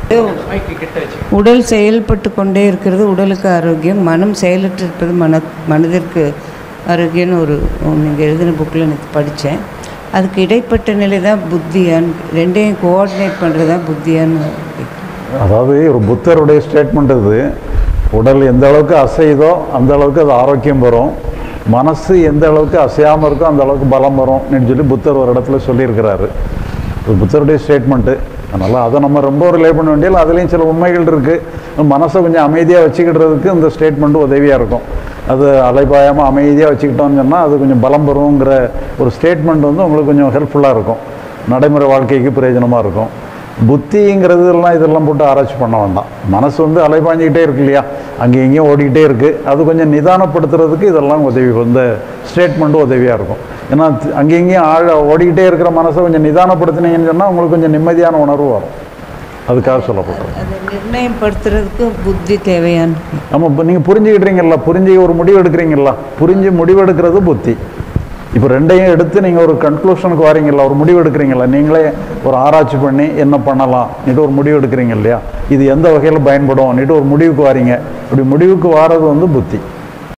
உடல் செயல்பட்டு கொண்டே இருக்கிறது உடலுக்கு ஆரோக்கியம் மனம் செயலற்று இருப்பது மன மனதிற்கு ஆரோக்கியம்னு ஒரு நீங்கள் எழுதின புக்கில் எனக்கு படித்தேன் அதுக்கு இடைப்பட்ட நிலை தான் புத்தியான்னு ரெண்டையும் கோஆர்டினேட் பண்ணுறது தான் புத்தியான்னு அதாவது ஒரு புத்தருடைய ஸ்டேட்மெண்ட் இது உடல் எந்த அளவுக்கு அசையுதோ அந்த அளவுக்கு அது ஆரோக்கியம் வரும் மனசு எந்த அளவுக்கு அசையாமல் இருக்கோ அந்த அளவுக்கு பலம் வரும்னு சொல்லி புத்தர் ஒரு இடத்துல சொல்லியிருக்கிறாரு இது புத்தருடைய ஸ்டேட்மெண்ட்டு அதனால் அதை நம்ம ரொம்ப ரிலே பண்ண வேண்டியதில்லை அதுலேயும் சில உண்மைகள் இருக்குது மனசை கொஞ்சம் அமைதியாக வச்சுக்கிடுறதுக்கு இந்த ஸ்டேட்மெண்ட் உதவியாக இருக்கும் அது அலைபாயாமல் அமைதியாக வச்சுக்கிட்டோம்னு சொன்னால் அது கொஞ்சம் பலம் பெறுங்கிற ஒரு ஸ்டேட்மெண்ட் வந்து உங்களுக்கு கொஞ்சம் ஹெல்ப்ஃபுல்லாக இருக்கும் நடைமுறை வாழ்க்கைக்கு பிரயோஜனமாக இருக்கும் புத்திங்கிறது எல்லாம் இதெல்லாம் போட்டு ஆராய்ச்சி பண்ண வேண்டாம் மனசு வந்து அலைபாஞ்சிக்கிட்டே இருக்கு இல்லையா அங்கேயும் இங்கேயும் ஓடிக்கிட்டே இருக்குது அது கொஞ்சம் நிதானப்படுத்துறதுக்கு இதெல்லாம் உதவி இந்த ஸ்டேட்மெண்ட்டும் உதவியாக இருக்கும் ஏன்னா தி- அங்கேயும் இங்கேயும் ஆழ ஓடிக்கிட்டே இருக்கிற மனசை கொஞ்சம் நிதானப்படுத்தினீங்கன்னு சொன்னால் உங்களுக்கு கொஞ்சம் நிம்மதியான உணர்வு வரும் அதுக்காக சொல்லப்பட்டது அதை நிர்ணயப்படுத்துறதுக்கு புத்தி தேவையான்னு நம்ம இப்போ நீங்கள் புரிஞ்சுக்கிட்டீங்கல்ல புரிஞ்சு ஒரு முடிவு எடுக்கிறீங்களா புரிஞ்சு முடிவு எடுக்கிறது புத்தி இப்போ ரெண்டையும் எடுத்து நீங்கள் ஒரு கன்க்ளூஷனுக்கு வரீங்கல்ல ஒரு முடிவு எடுக்கிறீங்களா நீங்களே ஒரு ஆராய்ச்சி பண்ணி என்ன பண்ணலாம் நீட்டு ஒரு முடிவு எடுக்கிறீங்க இல்லையா இது எந்த வகையில் பயன்படும் நீட்டு ஒரு முடிவுக்கு வாரீங்க இப்படி முடிவுக்கு வாரது வந்து புத்தி